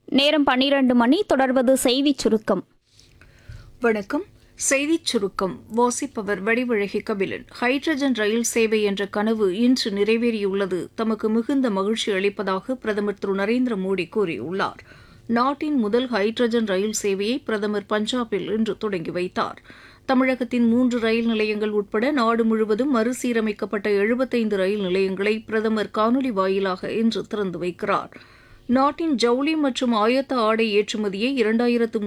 நேரம் பன்னிரண்டு மணி தொடர்வது செய்திச் சுருக்கம் வணக்கம் செய்திச் சுருக்கம் வாசிப்பவர் வடிவழகி கபிலன் ஹைட்ரஜன் ரயில் சேவை என்ற கனவு இன்று நிறைவேறியுள்ளது தமக்கு மிகுந்த மகிழ்ச்சி அளிப்பதாக பிரதமர் திரு நரேந்திர மோடி கூறியுள்ளார் நாட்டின் முதல் ஹைட்ரஜன் ரயில் சேவையை பிரதமர் பஞ்சாபில் இன்று தொடங்கி வைத்தார் தமிழகத்தின் மூன்று ரயில் நிலையங்கள் உட்பட நாடு முழுவதும் மறுசீரமைக்கப்பட்ட எழுபத்தைந்து ரயில் நிலையங்களை பிரதமர் காணொலி வாயிலாக இன்று திறந்து வைக்கிறார் நாட்டின் ஜவுளி மற்றும் ஆயத்த ஆடை ஏற்றுமதியை இரண்டாயிரத்து